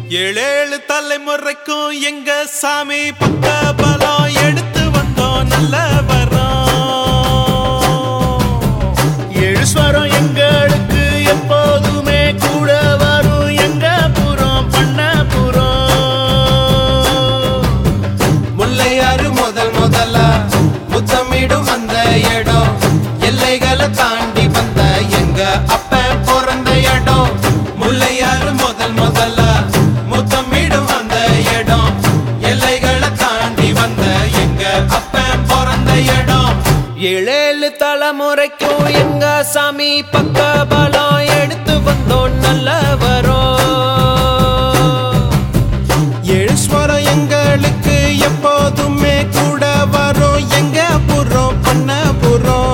ஏழேழு தலைமுறைக்கும் எங்க சாமி பக்க பலம் எடுத்து வந்தோம் நல்ல வரோம் ஏழு ஸ்வரம் எங்களுக்கு எப்போதுமே கூட வரும் எங்க புறம் பண்ண புறம் முல்லையாறு முதல் முதலா முத்தமிடும் அந்த இடம் எல்லைகளை தாண்டி வந்த எங்க அப்ப பிறந்த இடம் முல்லையாறு முதல் முதலா முத்தமிடும் அந்த இடம் எல்லைகளை தாண்டி வந்த எங்க அப்ப பிறந்த இடம் ஏழேழு தலைமுறைக்கும் எங்க சாமி பக்க பலம் எடுத்து வந்தோம் நல்ல வரோம் ஏழு ஸ்வரம் எங்களுக்கு எப்போதுமே கூட வரும் எங்க புறம் பண்ண புறம்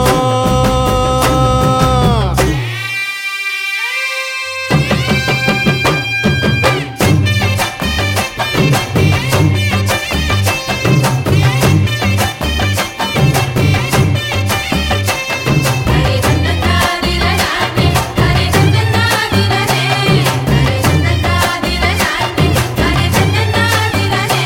ஹரே தன்னதாதிரநாதே ஹரே தன்னதாதிரனே ஹரே தன்னதாதிரநாதே ஹரே தன்னதாதிரனே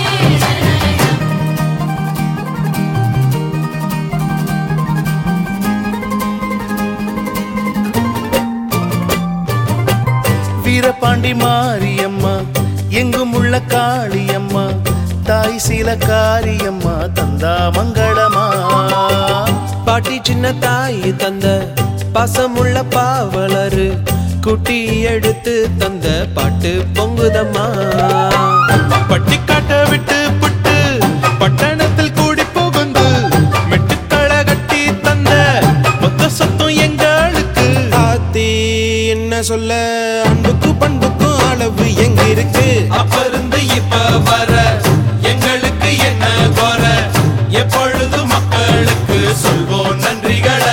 வீரபாண்டி மாரியம்மா எங்கும் உள்ள காளியம்மா தாய் சில காரியம்மா தந்தா மங்களமா பாட்டி சின்ன தாய் தந்த பாசமுள்ள பாவலரு குட்டி எடுத்து தந்த பாட்டு பொங்குதம்மா பட்டிக்காட்ட விட்டு புட்டு பட்டணத்தில் கூடி புகுந்து மெட்டுக்கள கட்டி தந்த மொத்த சொத்தம் எங்களுக்கு ஆத்தி என்ன சொல்ல அன்புக்கு பண்புக்கும் அளவு எங்க இருக்கு அப்ப இருந்து இப்ப வர எங்களுக்கு என்ன குற எப்பொழுது மக்களுக்கு சொல்வோம் நன்றிகளை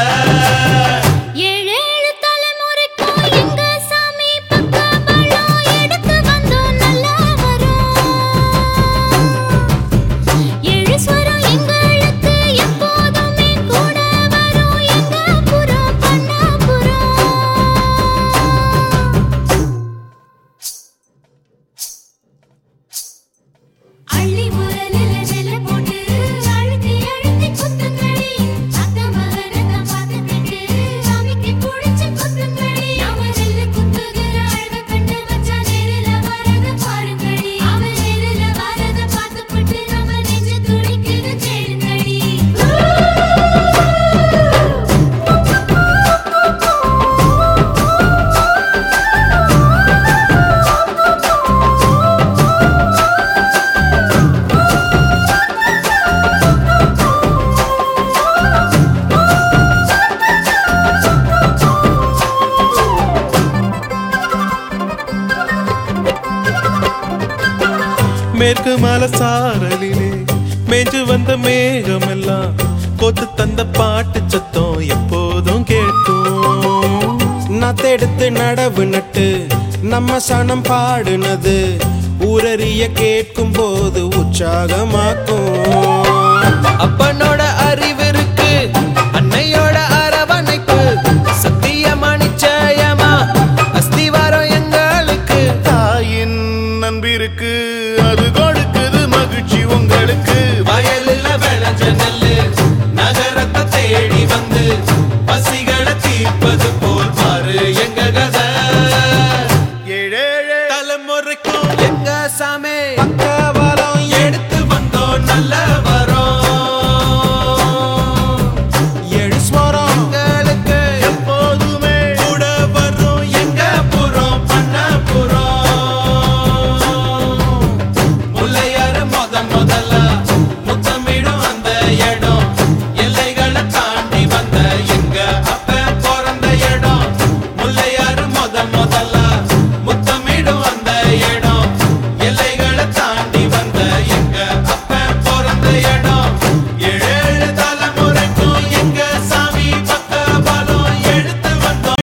ஏழேழு தலைமுறைக்கும் எங்க சாமி பக்க பலம் எடுத்து வந்தோம் நல்லா வரோம் ஏழு ஸ்வரம் எங்களுக்கு எப்போதுமே கூட வரும் எங்க புறம் பண்ண புறம் அள்ளி முரலில நெல்ல போட்டு அழுத்தி அழுத்தி குத்துங்கடி அத்த மகனத பார்த்துக்கிட்டு சாமிக்கு புடிச்சு குத்துங்கடி அவன் நெல்லு குத்துகிற அழக கண்டு வச்சா நேரில வரத பாருங்கடி அவன் நேரில வரத பார்த்துக்கிட்டு நம்ம நெஞ்சு துடிக்குது கேளுங்கடி மேற்கு மலை சாரலிலே மேஞ்சு வந்த மேகம் எல்லாம் கொத்து தந்த பாட்டு சத்தம் எப்போதும் கேட்கும் நத்தெடுத்து நடவு நட்டு நம்ம சனம் பாடுனது ஊரறிய கேட்கும் போது உற்சாகமாக்கும் அப்பனோட அறிவிருக்கு அன்னையோட அரவணைப்பு சத்தியமா நிச்சயமா அஸ்திவாரம் எங்களுக்கு தாயின் நண்பிருக்கு அது கொடுக்குது மகிழ்ச்சி உங்களுக்கு வயலில் விளைஞ்ச நெல்லு நகரத்தை தேடி வந்து பசிகளை தீர்ப்பது போல் பாரு எங்க கதை ஏழேழு தலைமுறைக்கும் எங்க சாமி